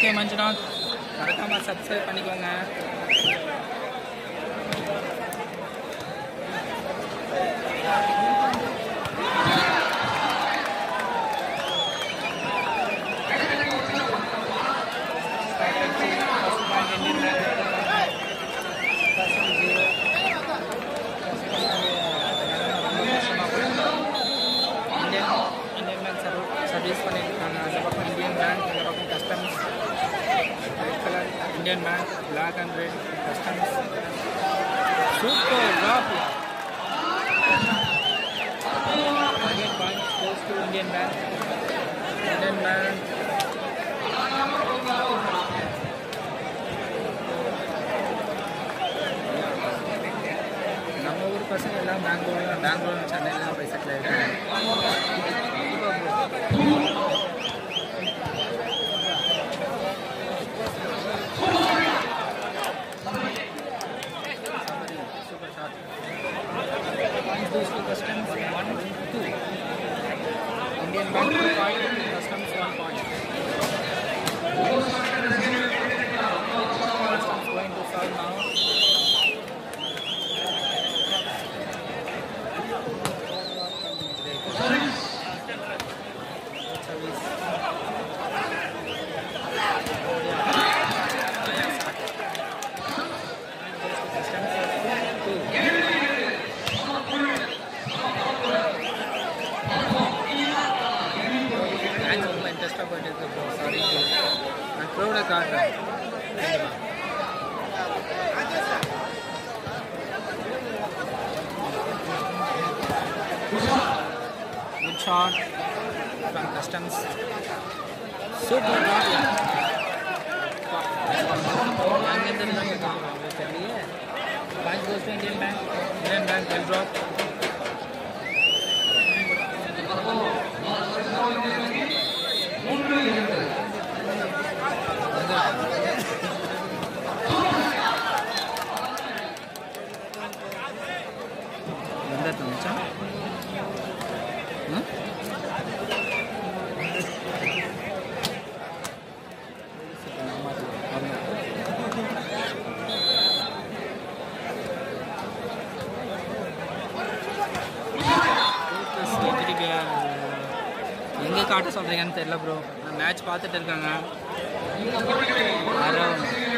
SK Manjunath மறக்காம subscribe பண்ணிக்கோங்க Indian Indian bank serve service பண்ணிட்டு இருக்காங்க அந்த பக்கம் இந்தியன் பேங்க் இந்த பக்கம் customs red colour Indian bank black and red customs super drop Indian bank goes to Indian bank Indian bank நம்ம ஊர் பசங்க எல்லாம் பெங்களூர் பெங்களூர் சென்னையில் போய் செட்டில் ஆகிருக்காங்க Super shot. Points goes to customs one, two. Indian bank two point, customs one point. Customs going to serve now. Service. Customs two. Match ரொம்ப இன்ட்ரெஸ்டாக போயிட்டு இருக்கு ப்ரோ சாரி நான் க்ரௌடை காட்டுறேன் good shot from customs super அங்கேருந்து தெரியலையே bank goes to Indian bank Indian bank well drop ಬಂದತ್ತ ಮುಂಚ ಹ್ಞೂ எங்கே காட்ட சொல்கிறீங்கன்னு தெரியல ப்ரோ மேட்ச் பார்த்துட்டு இருக்காங்க யாரோ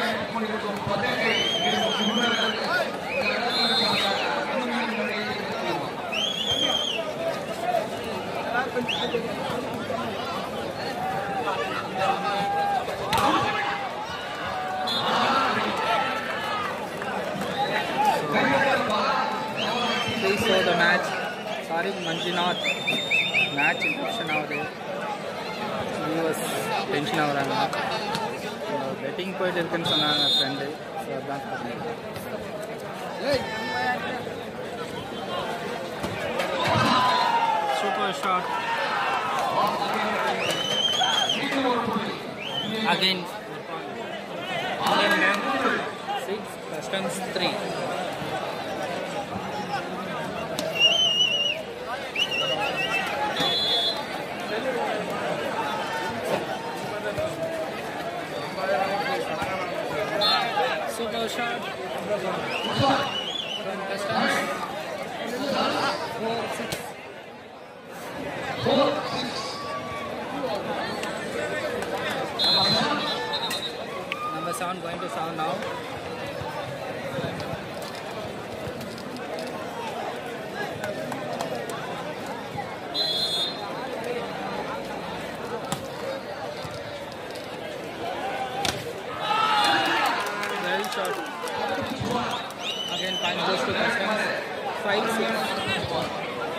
please show the match sorry Manjunath match infection ஆகுது வியூவர்ஸ் டென்ஷன் ஆகுறாங்க பெட்டிங் போயிட்டு இருக்குன்னு சொன்னாங்க ஃப்ரெண்டு ஸோ அதான் super shot again six customs three Super shot. From customs. Four, six. Number seven going to serve now. Well shot. Again, point goes to customs. Five, six.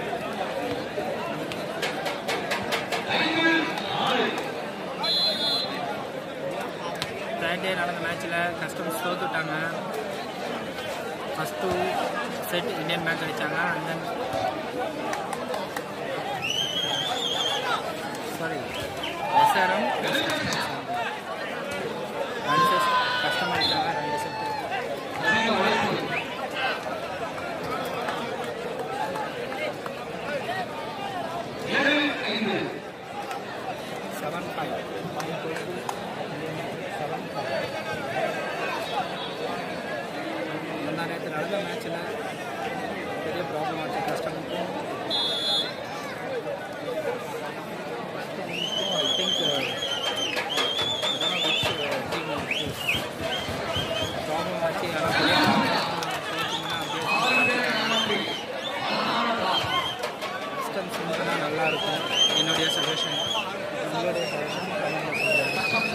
Friday நடந்த மேட்ச்சில் customers தோத்துட்டாங்க first two set Indian bank அடித்தாங்க and then sorry SRM ரெண்டு set customer அடித்தாங்க ரெண்டு set seven five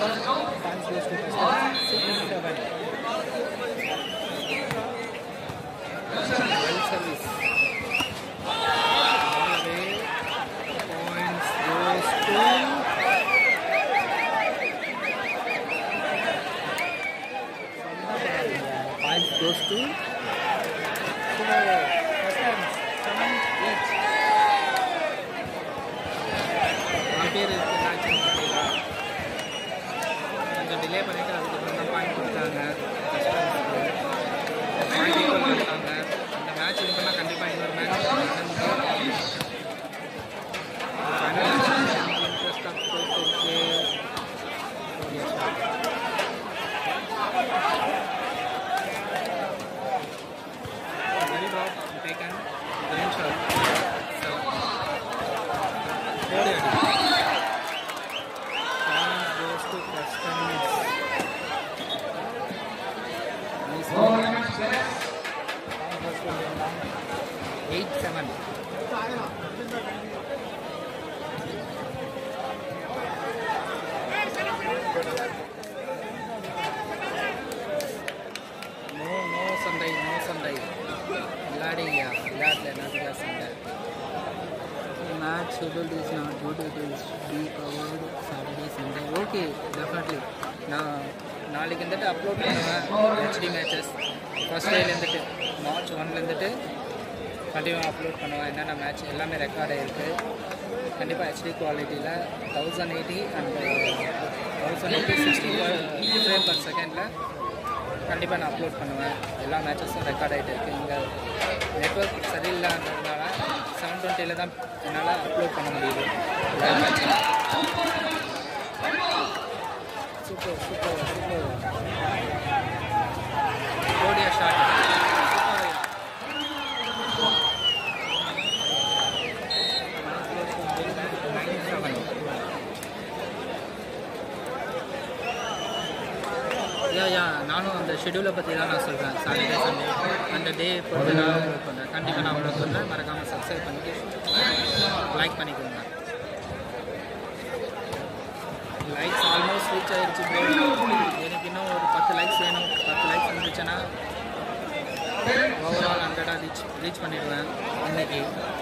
Points goes to Customers. Six seven. Well service. All the way. Points goes to. Points goes to. So, Customs. Seven each. நாலு பேர் இருக்கு match பார்த்தீங்களா கொஞ்சம் delay பண்ணிட்டு அதுக்கப்புறம் தான் பாயிண்ட் கொடுத்தாங்க பாயிண்ட் ஈக்குவல் பண்ணிட்டாங்க இந்த மேட்ச் இது பண்ணால் கண்டிப்பாக இன்னொரு மேட்ச் இன்ட்ரெஸ்டாக போயிட்டு இருக்கு Very drop taken. Green shot. Seven. Four yard. Point goes to Customs. Nice one. Point goes to Lindam. Eight seven. No, no Sunday, no Sunday. விளையாடியா விளையாடல என்னதுக்கா சண்டை match schedule is not good it is be covered Saturday Sunday okay definitely நான் நாளைக்கு வந்துட்டு upload பண்ணுவேன் HD matches first டேலேருந்துட்டு March ஒன்லேருந்துட்டு continue upload பண்ணுவேன் என்னென்ன மேட்ச் எல்லாமே ரெக்கார்ட் ஆகிருக்கு கண்டிப்பாக ஹெச்டி குவாலிட்டியில் thousand eighty and thousand eighty sixty frame per செகண்டில் கண்டிப்பாக நான் அப்லோட் பண்ணுவேன் எல்லா மேட்சஸும் ரெக்கார்ட் ஆகிட்டு இருக்கு இங்கே நெட்ஒர்க் சரியில்லைன்றதுனால செவன் டுவெண்ட்டியில் தான் என்னால் அப்லோட் பண்ண முடியுது எல்லா மேட்சும் சூப்பர் சூப்பர் சூப்பர் கோடியா shot nine seven yeah yeah நானும் அந்த ஷெடியூலை பற்றி தான் நான் சொல்கிறேன் சாட்டர்டே சண்டே அந்த டே பொறுத்து நான் ஒர்க் பண்ணுறேன் கண்டிப்பாக நான் உங்களுக்கு சொல்கிறேன் மறக்காமல் சப்ஸ்கிரைப் பண்ணிட்டு லைக் பண்ணிக்கோங்க லைக்ஸ் ஆல்மோஸ்ட் ரீச் ஆயிடுச்சு bro. எனக்கு இன்னும் ஒரு பத்து லைக்ஸ் வேணும் பத்து லைக்ஸ் வந்துச்சுன்னா ஓவரால் ஹண்ட்ரடாக ரீச் ரீச் பண்ணிடுவேன் இன்னைக்கு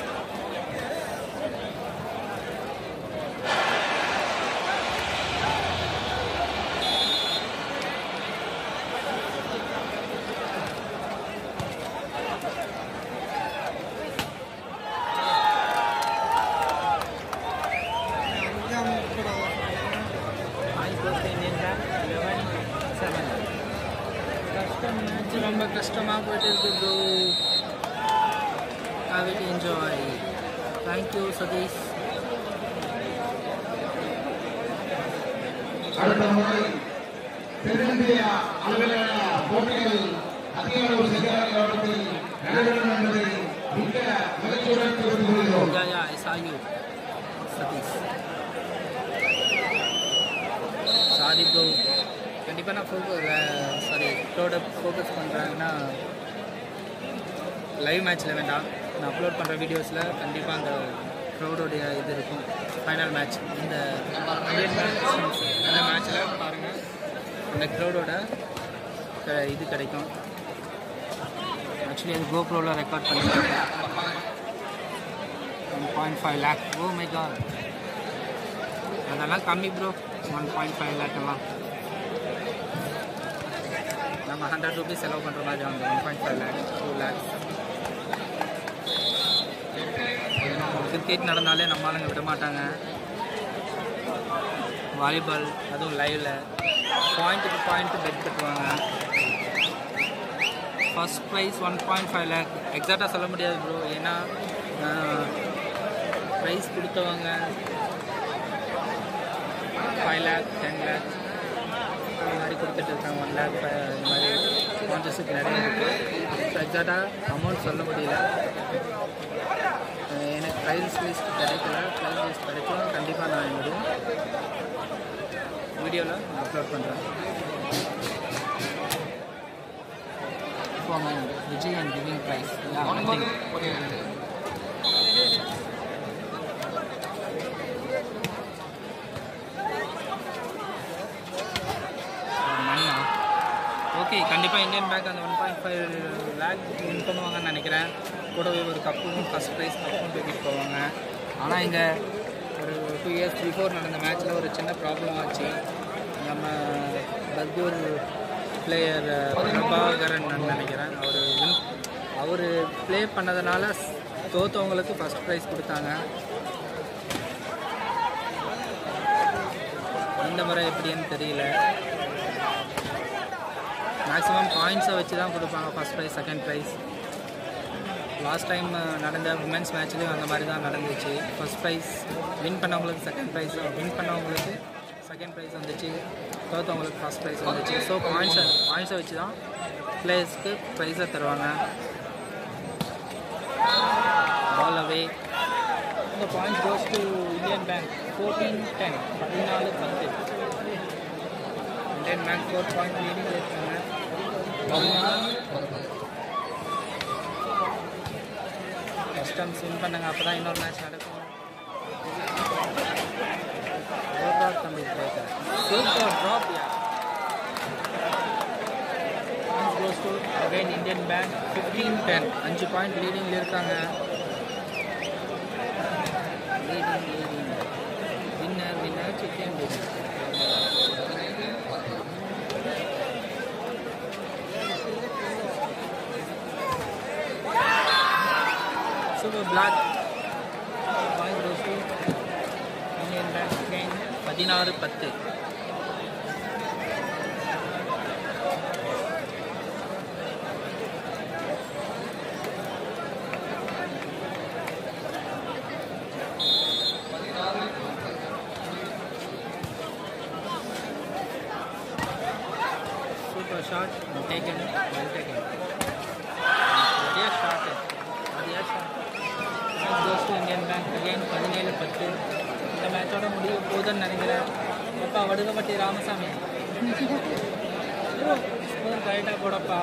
hi post Indian bank eleven seven கஷ்டம் மேட்ச் ரொம்ப கஷ்டமாக போயிட்டு இருக்கு bro have it enjoy thank you Satish அடுத்த முறை தென்னிந்திய அளவிலான போட்டிகள் அதிக அளவு சரியான கவனத்தில் நடைபெறும் என்பதை மிக்க மகிழ்ச்சியுடன் தெரிவித்துக் கொள்கிறோம் யா யா ஐ saw you Satish sorry bro கண்டிப்பாக நான் ஃபோக்கஸ் சாரி க்ரௌடை ஃபோக்கஸ் பண்ணுறாங்கன்னா லைவ் மேட்ச்சில் வேண்டாம் நான் அப்லோட் பண்ணுற வீடியோஸில் கண்டிப்பாக அந்த க்ரௌடோடைய இது இருக்கும் ஃபைனல் மேட்ச் இந்த இந்தியன் மேட்ச் அந்த மேட்ச்சில் பாருங்கள் அந்த க்ரௌடோட இது கிடைக்கும் ஆக்சுவலி அது கோப்ரோவில் ரெக்கார்ட் பண்ணியிருக்கேன் one point five lakh oh my god அதெல்லாம் கம்மி bro one point five lakh எல்லாம் நம்ம ஹண்ட்ரட் ருபீஸ் செலவு பண்ணுற மாதிரி வந்து one point five lakh two lakhs cricket நடந்தாலே நம்ம ஆளுங்க விட மாட்டாங்க வாலிபால் அதுவும் லைவில் பாயிண்ட்டுக்கு பாயிண்ட் பெட் கட்டுவாங்க first prize one point five lakh எக்ஸாக்டாக சொல்ல முடியாது ப்ரோ ஏன்னா ப்ரைஸ் கொடுத்தவங்க ஃபைவ் லேக் டென் லேக் அந்த மாதிரி கொடுத்துட்டு இருக்காங்க ஒன் லேக் இந்த மாதிரி ஸ்பான்சர்ஷிப் நிறைய இருக்குது எக்ஸாக்டாக அமௌண்ட் சொல்ல முடியல அஹ் எனக்கு ப்ரைஸ் லிஸ்ட் கிடைக்கல ப்ரைஸ் லிஸ்ட் கிடைக்கும் கண்டிப்பாக நான் என்னுடைய வீடியோவில் அப்லோட் பண்ணுறேன் for my Vijay and giving price. Yeah, nothing. Okay கண்டிப்பாக இந்தியன் பேங்க் அந்த one point five lakh win பண்ணுவாங்கன்னு நினைக்கிறேன் கூடவே ஒரு கப்பும் ஃபஸ்ட் ப்ரைஸ் கப்பும் தூக்கிட்டு போவாங்க ஆனால் இங்கே ஒரு டூ இயர்ஸ் பிஃபோர் நடந்த மேட்ச்சில் ஒரு சின்ன ப்ராப்ளம் ஆச்சு நம்ம பத்கூர் பிளேயர் பிரபாகரன் நினைக்கிறேன் அவர் வின் அவர் ப்ளே பண்ணதுனால தோத்தவங்களுக்கு ஃபஸ்ட் ப்ரைஸ் கொடுத்தாங்க இந்த முறை எப்படின்னு தெரியல மேக்ஸிமம் பாயிண்ட்ஸை வச்சு தான் கொடுப்பாங்க first prize second prize last time நடந்த உமன்ஸ் மேட்ச்லேயும் அந்த மாதிரி தான் நடந்துச்சு ஃபஸ்ட் ப்ரைஸ் வின் பண்ணவங்களுக்கு செகண்ட் ப்ரைஸ் வின் பண்ணவங்களுக்கு செகண்ட் ப்ரைஸ் வந்துச்சு தோத்தவங்களுக்கு ஃபஸ்ட் ப்ரைஸ் வந்துச்சு ஸோ பாயிண்ட்ஸை பாயிண்ட்ஸை வச்சு தான் பிளேயர்ஸ்க்கு ப்ரைஸை தருவாங்க பால் அவே இந்த points goes to Indian bank fourteen ten பதினாலு பத்து Indian bank four point leading இருக்காங்க கஸ்டம்ஸ் வின் பண்ணுங்க அப்போ தான் இன்னொரு மேட்ச் நடக்கும் ஓவர் தம்பி breaker super drop yeah close to again Indian bank fifteen ten அஞ்சு பாயிண்ட் லீடிங்கில் இருக்காங்க leading leading winner winner chicken dinner Super Black point goes to Indian bank again பதினாறு பத்து super shot taken well taken நிறைய shot நிறைய shot cos to Indian bank again பதினேழு பத்து இந்த மேட்சோட முடிவு போகுதுன்னு நினைக்கிறேன் அப்பா வடுகப்பட்டி ராமசாமி ஸ்கோர் கரெக்டாக போடப்பா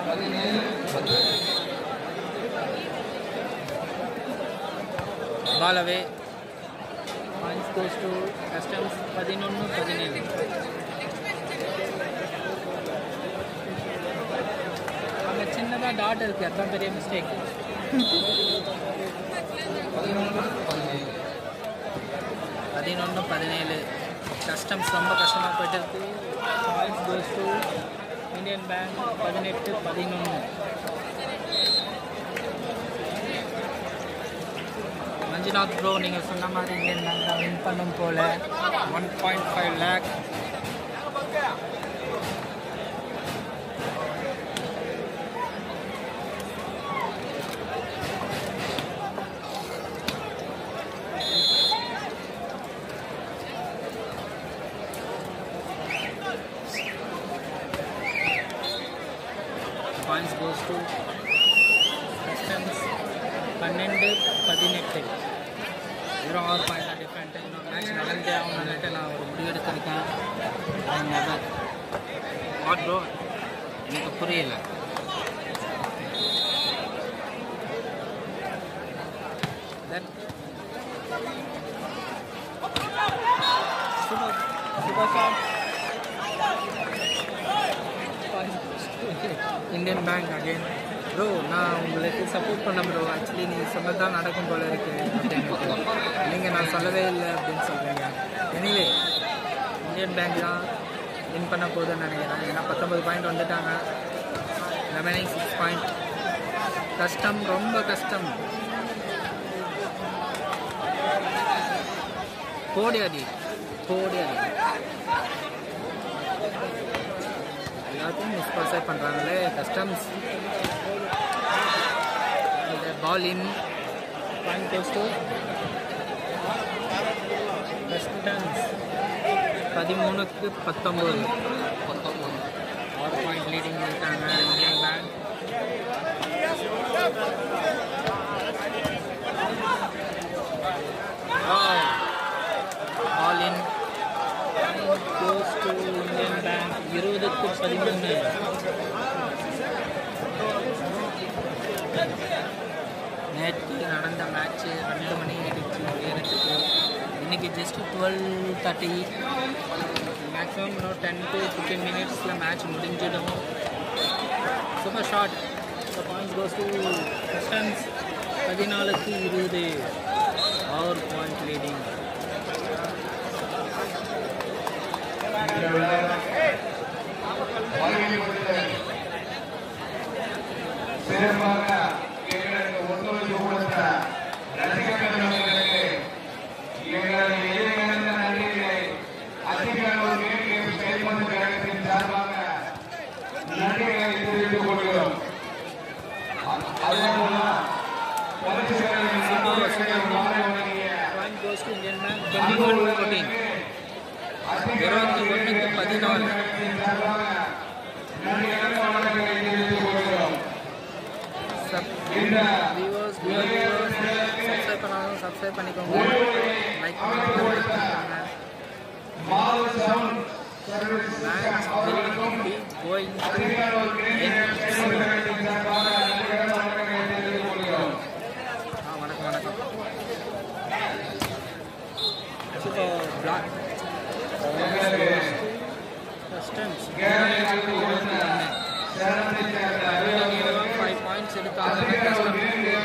பாலவே பாயிண்ட்ஸ் கோஸ் டு கஸ்டம்ஸ் பதினொன்று பதினேழு அங்கே சின்னதாக டாட் இருக்குது அதான் பெரிய மிஸ்டேக் பதினொன்று பதினேழு கஸ்டம்ஸ் ரொம்ப கஷ்டமாக போயிட்டு இருக்கு points goes to Indian bank பதினெட்டு பதினொன்று மஞ்சுநாத் ப்ரோ நீங்கள் சொன்ன மாதிரி இந்தியன் பேங்க் தான் வின் பண்ணும் போல் one point five lakh points goes to customs பன்னெண்டு பதினெட்டு வெறும் ஆறு பாயிண்ட் தான் டிஃப்ரெண்ட்டு இன்னொரு மேட்ச் நடந்தே ஆகணும்னுட்டு நான் ஒரு முடிவு எடுத்திருக்கேன் ஐ நெவர் வாட் ப்ரோ எனக்கு புரியல then super super shot Indian bank again bro நான் உங்களுக்கு சப்போர்ட் பண்ண ப்ரோ ஆக்சுவலி நீங்கள் சொன்னது தான் நடக்கும் போல இருக்கு நீங்கள் நான் சொல்லவே இல்லை அப்படின்னு சொல்கிறீங்க எனிவே இந்தியன் பேங்க் தான் வின் பண்ண போகுதுன்னு நினைக்கிறேன் ஏன்னா பத்தொம்பது பாயிண்ட் வந்துட்டாங்க ரெமைனிங் சிக்ஸ் பாயிண்ட் கஷ்டம் ரொம்ப கஷ்டம் போடி அடி போடி அடி எல்லாத்தையும் மிஸ் பாஸே பண்ணுறாங்களே customs ball in point goes customs பதிமூணுக்கு பத்தொம்போது ஆறு பாயிண்ட் லீடிங் இருக்காங்க Indian bank all in close to Indian bank இருபதுக்கு பதிமூணு நேற்று நடந்த மேட்ச்சு ரெண்டு மணி ஆயிடுச்சு நேரத்துக்கு இன்னைக்கு ஜஸ்ட் டுவெல் தேர்ட்டி மேக்ஸிமம் இன்னும் டென் டு ஃபிஃப்டீன் மினிட்ஸில் மேட்ச் முடிஞ்சிடும் super shot the points goes to customs பதினாலுக்கு இருபது அவர் பாயிண்ட் லீடிங் இந்த விழாவை வருகை கொடுத்த சிறப்பாக எங்களுக்கு ஒத்துழைப்பு கொடுத்த ரசிகர்கள் அவர்களுக்கு எங்களது இளைஞர்ந்த நன்றிகளை அதிகாரம் மேற்கு செயல்பட்டு கழகத்தின் சார்பாக நன்றிகளை தெரிவித்துக் கொள்கிறோம் அதே போல பரிசுகளை மாறி வழங்கிய point goes to Indian Bank twenty one fourteen இருபத்தி ஒன்றுக்கு பதினாலு சப் வியூவர்ஸ் வியூவர்ஸ் சப்ஸ்கிரைப் பண்ணாலும் சப்ஸ்கிரைப் பண்ணிக்கோங்க லைக் பண்ணிக்கோங்க match will be going to end soon. ஆ வணக்கம் வணக்கம் super black customs five points எடுத்தாங்க கஸ்டம்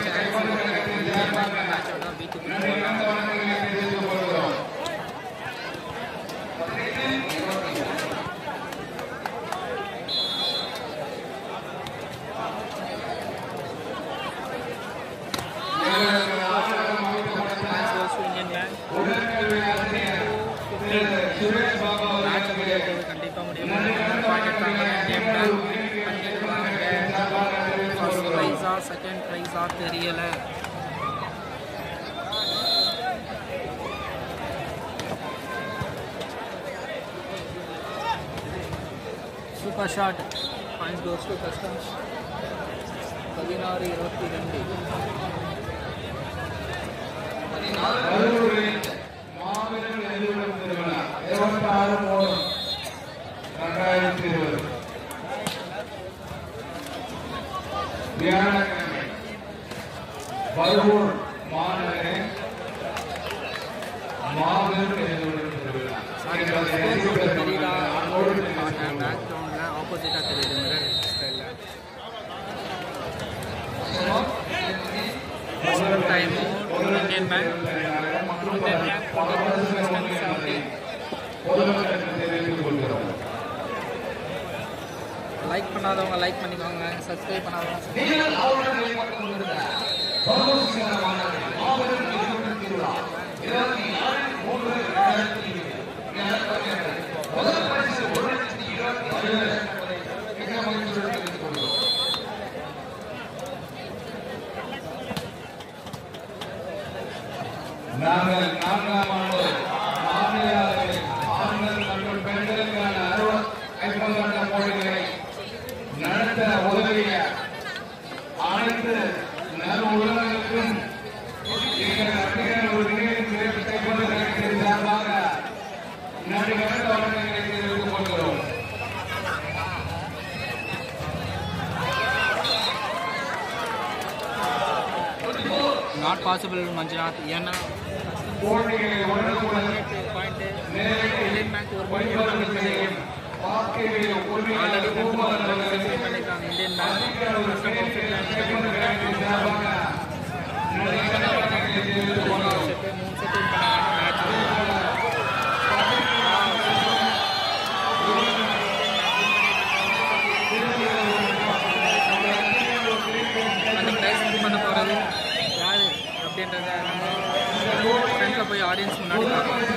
மேட்சோட வீட்டுக்கு match goes to Indian Bank match முடியாது கண்டிப்பாக முடியும் பாயிண்ட் எடுத்தாங்க இந்தியன் பேங்க் பண்ணிடுவாங்க ஃபர்ஸ்ட் ப்ரைஸா செகண்ட் ப்ரைஸா தெரியலை super shot point goes to customs பதினாறு இருபத்தி ரெண்டு பருவூர் மாநகரே மாபெரும் எதிர்விடும் திருவிழா சாரி தெரியல பார்த்தேன் பேக்ரவுண்டில் ஆப்போசிட்டாக தெரியுது மிரர் ஸ்டைலில் first time Indian bank Indian Bank பொதுமக்களுக்கு தெரிவித்துக் கொள்கிறோம் லைக் பண்ணாதவங்க லைக் பண்ணிக்கோங்க சப்ஸ்கிரைப் பண்ணாதவங்க நீங்கள் அவருடன் வெளிப்பட்டுக் கொண்டிருந்த பருவூர் சிங்கர மாநகரே மாபெரும் எதிர்விடும் திருவிழா இருபத்தி ஆறு மூன்று இரண்டாயிரத்தி இருபது முதல் பரிசு ஒரு லட்சத்தி இருபத்தி ஐயாயிரம் என்பதை மிக மகிழ்ச்சியுடன் தெரிவித்துக் கொள்கிறோம் நாங்கள் நான்காம் ஆண்டு மாநில அளவில் ஆண்கள் மற்றும் பெண்களுக்கான அறுபது கைப்பந்தாட்ட போட்டிகளை நடத்த உதவிய அனைத்து நல் உள்ளங்களுக்கும் எங்கள் நடிகர் ஒரு நிகழ்ச்சி சிறப்பு கைப்பந்து கழகத்தின் சார்பாக நன்றி கலந்த வணக்கங்களை தெரிவித்துக் கொள்கிறோம் நாட் பாசிபிள் மஞ்சுநாத் ஏன்னா போட்டிகளை உடனுக்குடன் பாயிண்ட்டு இந்தியன் பேங்க் ஒரு பாயிண்ட் பண்ணிருக்காங்க வாக்குகளை உரிமையாளர் ஆல்ரெடி பூமாதன் சென்ட்ரி பண்ணியிருக்காங்க இந்தியன் பேங்க் கழகத்தின் சார்பாக நன்றி கலந்த வணக்கங்களை தெரிவித்துக் கொள்கிறோம் செட்டு மூணு செட்டு பண்ணாங்க மேட்ச் அந்த ப்ரைஸ் வின் பண்ண போகிறது யார் அப்படின்றத நம்ம ஃப்ரெண்டில் போய் ஆடியன்ஸ் முன்னாடி பார்க்கலாம்